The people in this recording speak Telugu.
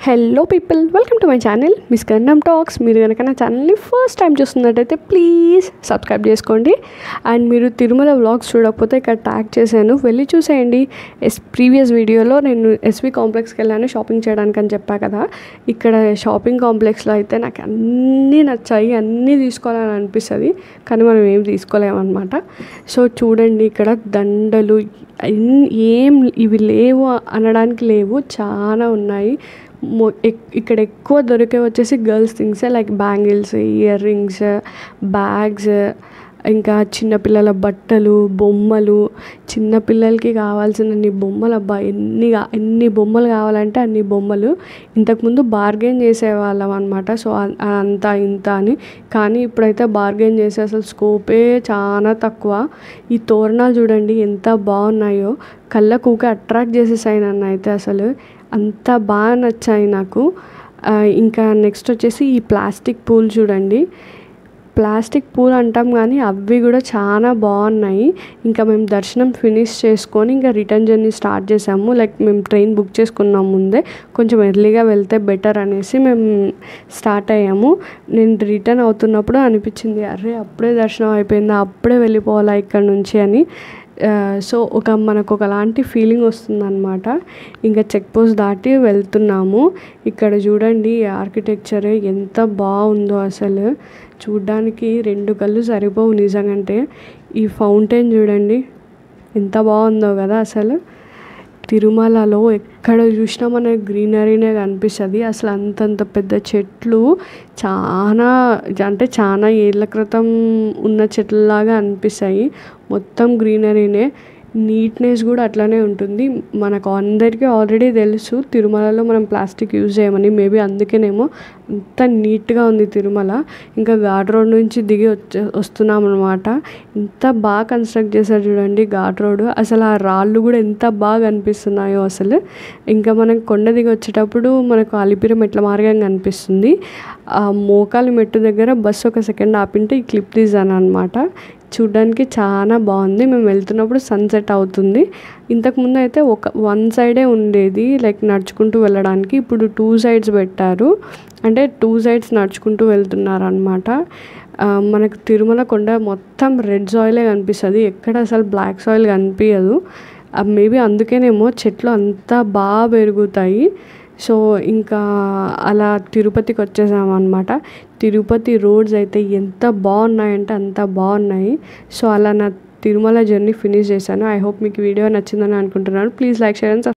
hello people welcome to my channel miss Gannam talks మీరు కనుక నా ఛానల్ని ఫస్ట్ టైం చూస్తున్నట్టయితే ప్లీజ్ సబ్స్క్రైబ్ చేసుకోండి అండ్ మీరు తిరుమల వ్లాగ్స్ చూడకపోతే ఇక్కడ ట్యాగ్ చేశాను వెళ్ళి చూసేయండి ఎస్ ప్రీవియస్ వీడియోలో నేను ఎస్వి కాంప్లెక్స్కి వెళ్ళాను షాపింగ్ చేయడానికి అని చెప్పా కదా ఇక్కడ షాపింగ్ కాంప్లెక్స్లో అయితే నాకు అన్నీ నచ్చాయి అన్నీ తీసుకోవాలని అనిపిస్తుంది కానీ మనం ఏం తీసుకోలేమన్నమాట సో చూడండి ఇక్కడ దండలు అన్ని- ఏం ఇవి లేవు అనడానికి లేవు చాలా ఉన్నాయి మొ- ఎక్- ఇక్కడ ఎక్కువ దొరికే వచ్చేసి గర్ల్స్ థింగ్సే like bangles earrings bags ఇంకా చిన్నపిల్లల బట్టలు బొమ్మలు చిన్నపిల్లలకి కావాల్సినన్ని బొమ్మలు అబ్బా ఎన్ని కా- ఎన్ని బొమ్మలు కావాలంటే అన్ని బొమ్మలు ఇంతకుముందు బార్గెన్ చేసేవాళ్ళం అనమాట సో అ- అంత ఇంత అని కానీ ఇప్పుడైతే బార్గెన్ చేసే అసలు స్కోపే చాలా తక్కువ ఈ తోరణాలు చూడండి ఎంత బాగున్నాయో కళ్ళకు ఊకే అట్రాక్ట్ చేసేసాయి నన్ను అయితే అసలు అంత బాగా నచ్చాయి నాకు ఆ, ఇంకా నెక్స్ట్ వచ్చేసి ఈ ప్లాస్టిక్ పూలు చూడండి ప్లాస్టిక్ పూలు అంటాం కానీ అవి కూడా చాలా బాగున్నాయి ఇంకా మేము దర్శనం ఫినిష్ చేసుకొని ఇంకా రిటర్న్ జర్నీ స్టార్ట్ చేసాము లైక్ మేము ట్రైన్ బుక్ చేసుకున్నాం ముందే కొంచెం ఎర్లీగా వెళ్తే బెటర్ అనేసి మేము స్టార్ట్ అయ్యాము నేను రిటర్న్ అవుతున్నప్పుడు అనిపించింది అరే అప్పుడే దర్శనం అయిపోయిందా అప్పుడే వెళ్ళిపోవాలా ఇక్కడ నుంచి అని ఆ, సో ఒక మనకు ఒకలాంటి ఫీలింగ్ వస్తుందన్నమాట ఇంకా చెక్ పోస్ట్ దాటి వెళ్తున్నాము ఇక్కడ చూడండి ఆర్కిటెక్చర్ ఎంత బాగుందో అసలు చూడ్డానికి రెండు కళ్ళు సరిపోవు నిజంగంటే ఈ ఫౌంటైన్ చూడండి ఎంత బాగుందో కదా అసలు తిరుమలలో ఎక్కడ చూసినా మనకి గ్రీనరీనే కనిపిస్తుంది అసలు అంతంత పెద్ద చెట్లు చాలా అంటే చాలా ఏళ్ళ క్రితం ఉన్న చెట్లలాగా అనిపిస్తాయి మొత్తం గ్రీనరీనే నీట్నెస్ కూడా అట్లానే ఉంటుంది మనకు అందరికీ ఆల్రెడీ తెలుసు తిరుమలలో మనం ప్లాస్టిక్ యూజ్ చేయమని మేబీ అందుకేనేమో అంత నీట్గా ఉంది తిరుమల ఇంకా ఘాట్ రోడ్ నుంచి దిగి వచ్చే వస్తున్నాం అనమాట ఎంత బాగా కన్స్ట్రక్ట్ చేశారు చూడండి ఘాట్ రోడ్ అసలు ఆ రాళ్ళు కూడా ఎంత బాగా కనిపిస్తున్నాయో అసలు ఇంకా మనం కొండ దిగి వచ్చేటప్పుడు మనకు అలిపిరి మెట్ల మార్గం కనిపిస్తుంది ఆ మోకాలి మెట్టు దగ్గర బస్సు ఒక సెకండ్ ఆపింటే ఈ క్లిప్ తీసాను అనమాట చూడ్డానికి చాలా బాగుంది మేము వెళ్తున్నప్పుడు సన్సెట్ అవుతుంది ఇంతకుముందు అయితే ఒక వన్ సైడే ఉండేది లైక్ నడుచుకుంటూ వెళ్ళడానికి ఇప్పుడు టూ సైడ్స్ పెట్టారు అంటే టూ సైడ్స్ నడుచుకుంటూ వెళ్తున్నారు అనమాట మనకు తిరుమల కొండ మొత్తం రెడ్ సాయిలే కనిపిస్తుంది ఎక్కడ అసలు బ్లాక్ సాయిల్ కనిపించదు మేబీ అందుకేనేమో చెట్లు అంతా బాగా పెరుగుతాయి సో ఇంకా అలా తిరుపతికి వచ్చేసాం అనమాట తిరుపతి రోడ్స్ అయితే ఎంత బాగున్నాయంటే అంత బాగున్నాయి సో అలా నా తిరుమల జర్నీ ఫినిష్ చేశాను ఐ హోప్ మీకు వీడియో నచ్చిందని అనుకుంటున్నాను ప్లీజ్ లైక్ షేర్ అండ్